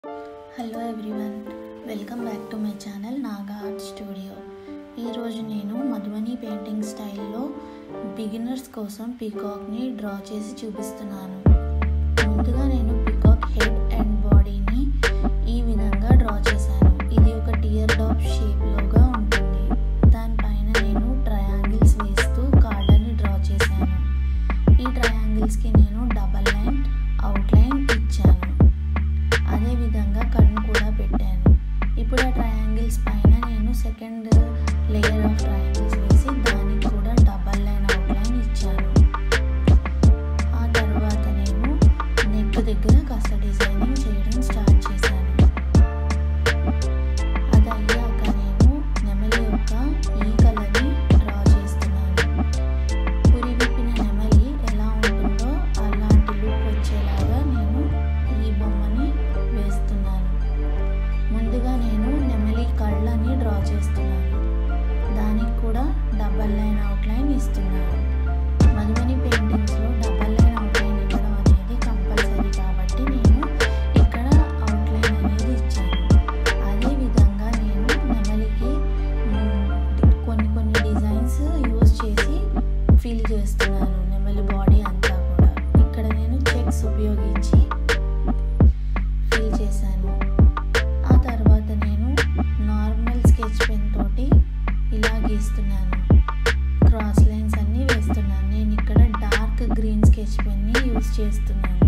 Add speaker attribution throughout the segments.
Speaker 1: hello everyone welcome back to my channel Naga art studio ఈరోజు నేను Madhubani painting స్టైల్లో beginners కోసం పీకాక్ని డ్రా చేసి చూపిస్తున్నాను ముందుగా నేను పీకాక్ హెడ్ అండ్ బాడీని ఈ విధంగా డ్రా చేశాను ఇది ఒక టియర్ డాప్ షేప్లోగా ఉంటుంది దానిపైన నేను ట్రయాంగిల్స్ వేస్తూ కాళ్ళని డ్రా చేశాను ఈ ట్రయాంగిల్స్కి నేను డబల్ లైన్ అవుట్లైన్ ఇచ్చాను అదేవిధంగా కన్ను కూడా పెట్టాను ఇప్పుడు ఆ ట్రయాంగిల్స్ పైన నేను సెకండ్ లేయర్ ఆఫ్ ట్రయాంగిల్స్ వేసి దానికి కూడా డబల్ లైన్ అవుట్లైన్ ఇచ్చాను ఆ తర్వాత నేను నెక్ దగ్గర కాస్త డిజైనింగ్ చేయడం స్టార్ట్ చేశాను అది అయ్యాక నేను నెమలి యొక్క ఈ కలర్ని డ్రా చేస్తున్నాను పురి విప్పిన నెమలి ఎలా ఉంటుందో అలాంటి లుక్ వచ్చేలాగా నేను ఈ బొమ్మని వేస్తున్నాను ముందుగా నేను నెమలి కళ్ళని డ్రా చేస్తున్నాను దానికి కూడా డబల్ లైన్ అవుట్లైన్ ఇస్తున్నాను మధుబని పెయింటింగ్స్లో డబల్ లైన్ అవుట్లైన్ ఇవ్వడం అనేది కంపల్సరీ కాబట్టి నేను ఇక్కడ అవుట్లైన్ అనేది ఇచ్చాను అదేవిధంగా నేను నెమలికి మ్, కొన్ని కొన్ని డిజైన్స్ యూజ్ చేసి ఫిల్ చేస్తున్నాను నెమలి బాడీ అంతా కూడా ఇక్కడ నేను చెక్స్ ఉపయోగించి ఫిల్ చేశాను ఆ తర్వాత నేను నార్మల్ స్కెచ్ పెన్ తోటి ఇలా గీస్తున్నాను క్రాస్ లైన్స్ అన్నీ వేస్తున్నాను నేను ఇక్కడ డార్క్ గ్రీన్ స్కెచ్ పెన్ని యూజ్ చేస్తున్నాను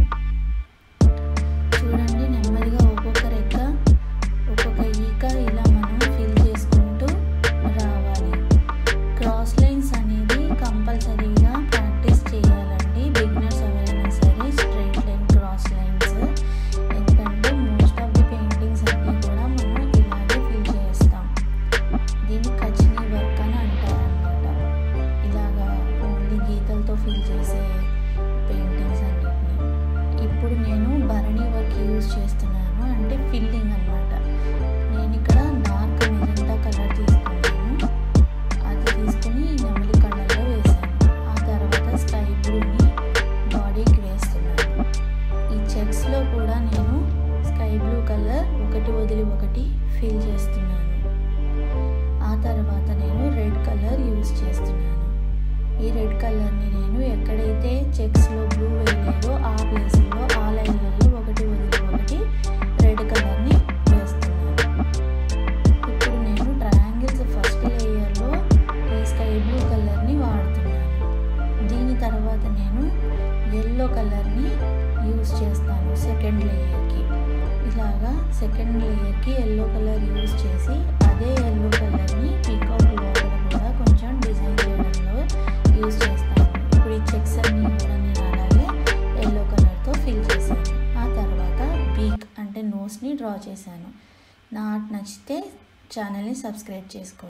Speaker 1: చూడండి నెమ్మదిగా ఒక్కొక్క రెక్క ఒక్కొక్క ఈక ఇలా మనం ఫిల్ చేసుకుంటూ రావాలి క్రాస్ లైన్స్ అనేది కంపల్సరీగా ప్రాక్టీస్ చేయాలండి బిగినర్స్ ఎవరైనా సరే స్ట్రైట్ లైన్ క్రాస్ లైన్స్ ఎందుకంటే మోస్ట్ ఆఫ్ ది పెయింటింగ్స్ అన్నీ కూడా మనం ఇలాగే ఫిల్ చేస్తాం దీన్ని కచినీ వర్క్ అని అంటారనమాట ఇలాగా ఓన్లీ గీతలతో ఫిల్ చేసే పెయింటింగ్స్ అన్నిటిని ఇప్పుడు నేను భరణి వర్క్ యూజ్ చేస్తున్నాను అంటే ఫిల్లింగ్ అనమాట నేను ఇక్కడ డార్క్ మెజంతా కలర్ తీసుకున్నాను అది తీసుకుని నెమలి కలర్లో వేసాను ఆ తర్వాత స్కై బ్లూని బాడీకి వేస్తున్నాను ఈ చెక్స్లో కూడా నేను స్కై బ్లూ కలర్ ఒకటి వదిలి ఒకటి ఫిల్ చేస్తున్నాను ఆ తర్వాత నేను రెడ్ కలర్ యూజ్ చేస్తున్నాను ఈ రెడ్ కలర్ని నేను ఎక్కడైతే చెక్స్లో బ్లూ వేయలేదో ఆ ప్లేస్లో ఆ లైన్లలో ఒకటి వదిలి ఒకటి రెడ్ కలర్ని వేస్తున్నాను ఇప్పుడు నేను ట్రయాంగిల్స్ ఫస్ట్ లేయర్లో ఈ స్కై బ్లూ కలర్ని వాడుతున్నాను దీని తర్వాత నేను ఎల్లో కలర్ని యూజ్ చేస్తాను సెకండ్ లేయర్కి ఇలాగా సెకండ్ లేయర్కి ఎల్లో కలర్ యూజ్ చేసి అదే ఎల్లో కలర్ని పీకాక్ లోపల కూడా కొంచెం డిజైన్ చేయడంలో యూజ్ చేస్తాను ఇప్పుడు ఈ చెక్స్ అన్నీ కూడా నేను అలాగే ఎల్లో కలర్తో ఫిల్ చేశాను ఆ తర్వాత బీక్ అంటే నోస్ని డ్రా చేశాను నా ఆర్ట్ నచ్చితే ఛానల్ని సబ్స్క్రైబ్ చేసుకోండి